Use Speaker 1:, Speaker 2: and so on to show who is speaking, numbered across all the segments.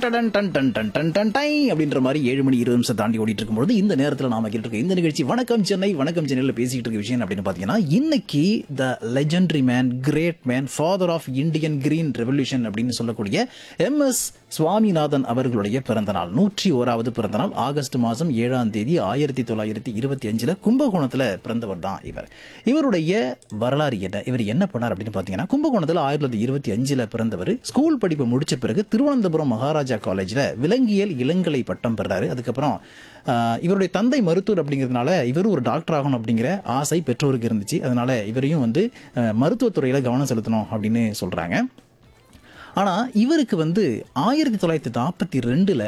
Speaker 1: டடன் டன் டன் டன் டன் டன் டை அப்படின்ற மாதிரி ஏழு மணி இருபது நிமிஷம் தாண்டி ஓடிட்டு இருக்கும்போது இந்த நேரத்தில் நாம கேட்டு இருக்க இந்த நிகழ்ச்சி வணக்கம் சென்னை வணக்கம் சென்னையில் பேசிக்கிட்டு இருக்க விஷயம் அப்படின்னு பார்த்தீங்கன்னா இன்னைக்கு the legendary man great man father of Indian green revolution அப்படின்னு சொல்லக்கூடிய எம் எஸ் சுவாமிநாதன் அவர்களுடைய பிறந்த நாள் நூற்றி ஓராவது பிறந்த நாள் ஆகஸ்ட் மாதம் ஏழாம் தேதி ஆயிரத்தி தொள்ளாயிரத்தி இருபத்தி அஞ்சில் கும்பகோணத்தில் பிறந்தவர் தான் இவர் இவருடைய வரலாறு என்ன இவர் என்ன பண்ணார் அப்படின்னு பார்த்தீங்கன்னா கும்பகோணத்தில் ஆயிரத்தி தொள்ளாயிரத்தி இருபத்தி அஞ்சில் பிறந்தவர் ஸ்கூல் படிப்பு முடிச்ச பிறகு திருவனந்தபுரம் மகாராஜா காலேஜில் விலங்கியல் இளங்கலை பட்டம் பெறாரு அதுக்கப்புறம் ஆஹ், இவருடைய தந்தை மருத்துவர் அப்படிங்கிறதுனால இவரும் ஒரு டாக்டர் ஆகணும் அப்படிங்கிற ஆசை பெற்றோருக்கு இருந்துச்சு அதனால இவரையும் வந்து ஆஹ், மருத்துவத்துறையில் கவனம் செலுத்தணும் அப்படின்னு சொல்கிறாங்க ஆனால் இவருக்கு வந்து ஆயிரத்தி தொள்ளாயிரத்தி நாற்பத்தி ரெண்டில்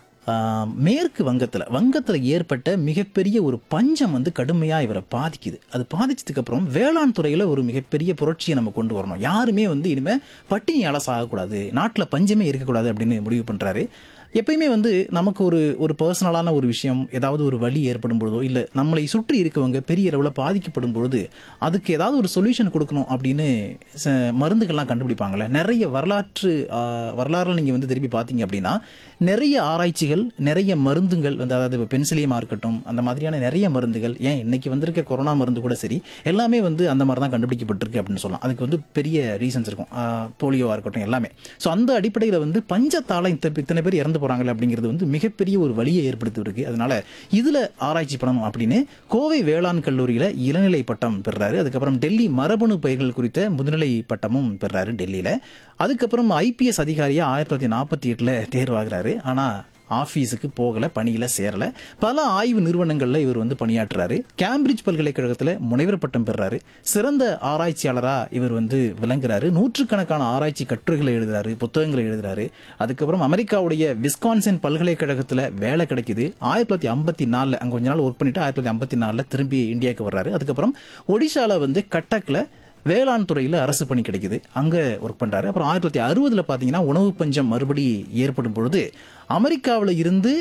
Speaker 1: மேற்கு வங்கத்தில் வங்கத்தில் ஏற்பட்ட மிகப்பெரிய ஒரு பஞ்சம் வந்து கடுமையாக இவரை பாதிக்குது அது பாதிச்சதுக்கப்புறம் வேளாண் துறையில் ஒரு மிகப்பெரிய புரட்சியை நம்ம கொண்டு வரணும் யாருமே வந்து இனிமேல் பட்டினியால் சாகக்கூடாது நாட்டில் பஞ்சமே இருக்கக்கூடாது அப்படின்னு முடிவு பண்ணுறாரு எப்பயுமே வந்து நமக்கு ஒரு ஒரு பர்சனலான ஒரு விஷயம் ஏதாவது ஒரு வலி ஏற்படும் பொழுதோ இல்லை நம்மளை சுற்றி இருக்கவங்க பெரிய அளவில் பாதிக்கப்படும் பொழுது அதுக்கு ஏதாவது ஒரு சொல்யூஷன் கொடுக்கணும் அப்படின்னு ச- மருந்துகள்லாம் கண்டுபிடிப்பாங்கல்ல நிறைய வரலாற்று ஆஹ், வரலாறுல நீங்கள் வந்து திருப்பி பார்த்தீங்க அப்படின்னா நிறைய ஆராய்ச்சிகள் நிறைய மருந்துகள் வந்து அதாவது இப்போ பென்சிலியமாக இருக்கட்டும் அந்த மாதிரியான நிறைய மருந்துகள் ஏன் இன்னைக்கு வந்திருக்க கொரோனா மருந்து கூட சரி எல்லாமே வந்து அந்த மாதிரி தான் கண்டுபிடிக்கப்பட்டிருக்கு அப்படின்னு சொல்லலாம் அதுக்கு வந்து பெரிய ரீசன்ஸ் இருக்கும் போலியோவாக இருக்கட்டும் எல்லாமே ஸோ அந்த அடிப்படையில் வந்து பஞ்சத்தால இத்த இத்தனை பேர் இறந்து போறாங்களே அப்படிங்கிறது வந்து மிகப்பெரிய ஒரு வழியை ஏற்படுத்தி இருக்கு அதனால இதுல ஆராய்ச்சி பண்ணணும் அப்படின்னு கோவை வேளாண் கல்லூரியில இளநிலை பட்டம் பெறாரு அதுக்கப்புறம் டெல்லி மரபணு பயிர்கள் குறித்த முதுநிலை பட்டமும் பெறாரு டெல்லியில அதுக்கப்புறம் ஐபிஎஸ் அதிகாரியா ஆயிரத்தி தொள்ளாயிரத்தி நாற்பத்தி எட்டுல தேர்வாகிறாரு ஆனா ஆஃபீஸுக்கு போகல பணியில சேரல பல ஆய்வு நிறுவனங்கள்ல இவர் வந்து பணியாற்றுறாரு கேம்பிரிட்ஜ் பல்கலைக்கழகத்துல முனைவர் பட்டம் பெறாரு சிறந்த ஆராய்ச்சியாளரா இவர் வந்து விளங்குறாரு நூற்றுக்கணக்கான ஆராய்ச்சி கட்டுரைகளை எழுதுறாரு புத்தகங்களை எழுதுறாரு அதுக்கப்புறம் அமெரிக்காவுடைய விஸ்கான்சின் பல்கலைக்கழகத்துல வேலை கிடைக்குது ஆயிரத்தி தொள்ளாயிரத்தி ஐம்பத்தி நாலுல அங்க கொஞ்ச நாள் ஒர்க் பண்ணிட்டு ஆயிரத்தி தொள்ளாயிரத்தி ஐம்பத்தி நாலுல திரும்பி இந்தியாவுக்கு வர்றாரு அதுக்கப்புறம் ஒடிஷால வந்து கட்டக்ல வேளாண் துறையில் அரசு பணி கிடைக்குது அங்கே ஒர்க் பண்ணுறாரு அப்புறம் ஆயிரத்தி தொள்ளாயிரத்தி அறுபதில் பார்த்தீங்கன்னா உணவு பஞ்சம் மறுபடி ஏற்படும் பொழுது அமெரிக்காவில் இருந்து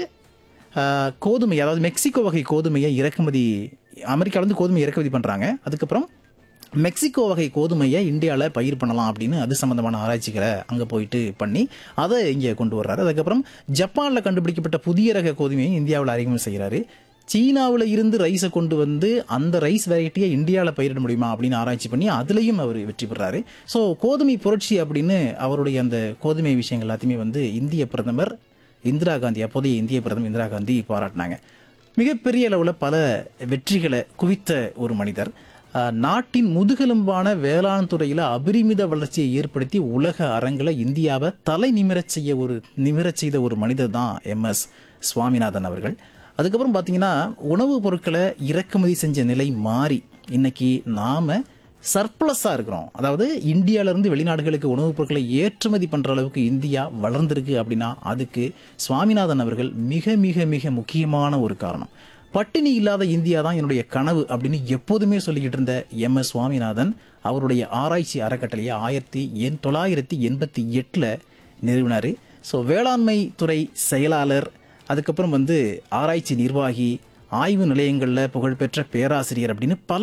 Speaker 1: ஆஹ், கோதுமை அதாவது மெக்சிகோ வகை கோதுமையை இறக்குமதி அமெரிக்காவிலேருந்து கோதுமை இறக்குமதி பண்ணுறாங்க அதுக்கப்புறம் மெக்சிகோ வகை கோதுமையை இந்தியாவில் பயிர் பண்ணலாம் அப்படின்னு அது சம்பந்தமான ஆராய்ச்சிகளை அங்கே போயிட்டு பண்ணி அதை இங்கே கொண்டு வர்றாரு அதுக்கப்புறம் ஜப்பானில் கண்டுபிடிக்கப்பட்ட புதிய ரக கோதுமையை இந்தியாவில் அறிமுகம் செய்கிறாரு சீனாவில் இருந்து ரைஸை கொண்டு வந்து அந்த ரைஸ் வெரைட்டியை இந்தியாவில் பயிரிட முடியுமா அப்படின்னு ஆராய்ச்சி பண்ணி அதுலேயும் அவர் வெற்றி பெறாரு ஸோ கோதுமை புரட்சி அப்படின்னு அவருடைய அந்த கோதுமை விஷயங்கள் எல்லாத்தையுமே வந்து இந்திய பிரதமர் இந்திரா காந்தி அப்போதைய இந்திய பிரதமர் இந்திரா காந்தி பாராட்டினாங்க மிகப்பெரிய அளவில் பல வெற்றிகளை குவித்த ஒரு மனிதர் அஹ், நாட்டின் முதுகெலும்பான வேளாண் துறையில் அபரிமித வளர்ச்சியை ஏற்படுத்தி உலக அரங்கில் இந்தியாவை தலை நிமிரச் செய்ய ஒரு நிமிரச் செய்த ஒரு மனிதர் தான் எம் எஸ் சுவாமிநாதன் அவர்கள் அதுக்கப்புறம் பார்த்தீங்கன்னா உணவுப் பொருட்களை இறக்குமதி செஞ்ச நிலை மாறி இன்னைக்கு நாம சர்ப்ளஸாக இருக்கிறோம் அதாவது இந்தியாவிலேருந்து வெளிநாடுகளுக்கு உணவுப் பொருட்களை ஏற்றுமதி பண்ணுற அளவுக்கு இந்தியா வளர்ந்துருக்கு அப்படின்னா அதுக்கு சுவாமிநாதன் அவர்கள் மிக மிக மிக முக்கியமான ஒரு காரணம் பட்டினி இல்லாத இந்தியா தான் என்னுடைய கனவு அப்படின்னு எப்போதுமே சொல்லிக்கிட்டு இருந்த எம் எஸ் சுவாமிநாதன் அவருடைய ஆராய்ச்சி அறக்கட்டளையை ஆயிரத்தி எண் தொள்ளாயிரத்தி எண்பத்தி எட்டில் நிறுவினார் ஸோ வேளாண்மை துறை செயலாளர் அதுக்கப்புறம் வந்து ஆராய்ச்சி நிர்வாகி ஆய்வு நிலையங்களில் புகழ்பெற்ற பேராசிரியர் அப்படின்னு பல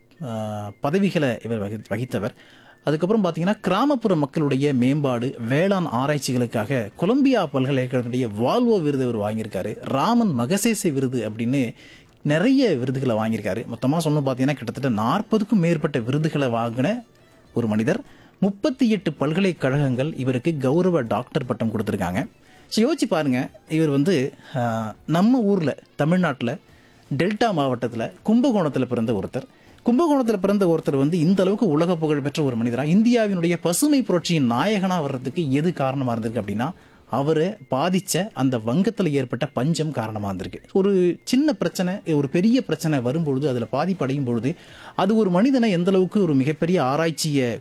Speaker 1: ஆஹ், பதவிகளை இவர் வகி வகித்தவர் அதுக்கப்புறம் பார்த்தீங்கன்னா கிராமப்புற மக்களுடைய மேம்பாடு வேளாண் ஆராய்ச்சிகளுக்காக கொலம்பியா பல்கலைக்கழகத்துடைய வால்வோ விருது அவர் வாங்கியிருக்காரு ராமன் மகசேசே விருது அப்படின்னு நிறைய விருதுகளை வாங்கியிருக்காரு மொத்தமாக சொன்ன பார்த்தீங்கன்னா கிட்டத்தட்ட நாற்பதுக்கும் மேற்பட்ட விருதுகளை வாங்கின ஒரு மனிதர் முப்பத்தி எட்டு பல்கலைக்கழகங்கள் இவருக்கு கௌரவ டாக்டர் பட்டம் கொடுத்துருக்காங்க ஸோ யோசிச்சு பாருங்க இவர் வந்து ஆஹ், நம்ம ஊரில் தமிழ்நாட்டில் டெல்டா மாவட்டத்தில் கும்பகோணத்தில் பிறந்த ஒருத்தர் கும்பகோணத்தில் பிறந்த ஒருத்தர் வந்து இந்த அளவுக்கு உலக புகழ் பெற்ற ஒரு மனிதரா இந்தியாவினுடைய பசுமை புரட்சியின் நாயகனா வர்றதுக்கு எது காரணமா இருந்திருக்கு அப்படின்னா அவரை பாதிச்ச அந்த வங்கத்தில் ஏற்பட்ட பஞ்சம் காரணமா இருந்திருக்கு ஒரு சின்ன பிரச்சனை ஒரு பெரிய பிரச்சனை வரும்பொழுது அதில் பாதிப்படையும் பொழுது அது ஒரு மனிதனை எந்த அளவுக்கு ஒரு மிகப்பெரிய ஆராய்ச்சியை